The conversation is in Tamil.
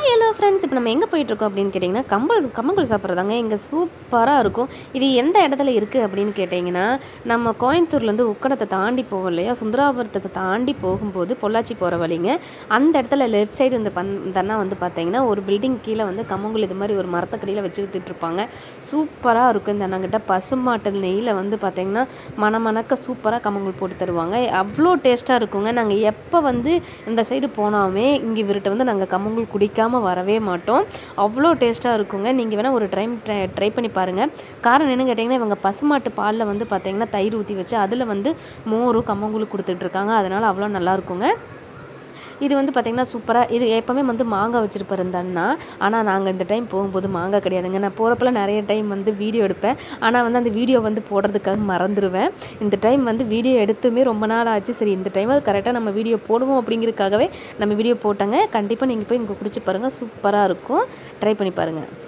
ஹலோ ஃப்ரெண்ட்ஸ் இப்போ நம்ம எங்கே போயிட்டுருக்கோம் அப்படின்னு கேட்டிங்கன்னா கம்பல் கம்மங்கூழ் சாப்பிட்றதாங்க இங்கே சூப்பராக இருக்கும் இது எந்த இடத்துல இருக்குது அப்படின்னு கேட்டிங்கன்னா நம்ம கோயம்புத்தூர்லேருந்து உக்கடத்தை தாண்டி போவோம் இல்லையா சுந்தராபுரத்தை தாண்டி போகும்போது பொள்ளாச்சி போகிற வழிங்க அந்த இடத்துல லெஃப்ட் சைடு இந்த பந் தன்னா வந்து பார்த்தீங்கன்னா ஒரு பில்டிங் கீழே வந்து கம்மங்கூழ் இது மாதிரி ஒரு மரத்தக்கடியில் வச்சு வித்துட்ருப்பாங்க சூப்பராக இருக்கும் இந்த அண்ணங்கிட்ட பசுமாட்டு நெய்யில் வந்து பார்த்தீங்கன்னா மணமணக்க சூப்பராக கம்மங்கூழ் போட்டு தருவாங்க அவ்வளோ டேஸ்ட்டாக இருக்குங்க நாங்கள் எப்போ வந்து இந்த சைடு போனாலுமே இங்கே இவர்கிட்ட வந்து நாங்கள் கம்மங்கூழ் குடிக்காமல் வரவே மாட்டோம் அவ்வளோ டேஸ்ட்டாக இருக்குங்க நீங்கள் வேணால் ஒரு டைம் ட்ரை ட்ரை பண்ணி பாருங்கள் காரணம் என்னன்னு கேட்டிங்கன்னா இவங்க பசுமாட்டு பாலில் வந்து பார்த்தீங்கன்னா தயிர் ஊற்றி வச்சு அதில் வந்து மோரும் கம்மங்கூழ் கொடுத்துட்ருக்காங்க அதனால் அவ்வளோ நல்லா இருக்குங்க இது வந்து பார்த்திங்கன்னா சூப்பராக இது எப்போவுமே வந்து மாங்காய் வச்சுருப்பாரு இந்த அண்ணா ஆனால் நாங்கள் இந்த டைம் போகும்போது மாங்காய் கிடையாதுங்க நான் போகிறப்பெல்லாம் நிறைய டைம் வந்து வீடியோ எடுப்பேன் ஆனால் வந்து அந்த வீடியோ வந்து போடுறதுக்காக மறந்துடுவேன் இந்த டைம் வந்து வீடியோ எடுத்துமே ரொம்ப நாள் ஆச்சு சரி இந்த டைம் அது கரெக்டாக நம்ம வீடியோ போடுவோம் அப்படிங்கிறதுக்காகவே நம்ம வீடியோ போட்டோங்க கண்டிப்பாக நீங்கள் போய் இங்கே குடிச்சு பாருங்கள் சூப்பராக இருக்கும் ட்ரை பண்ணி பாருங்கள்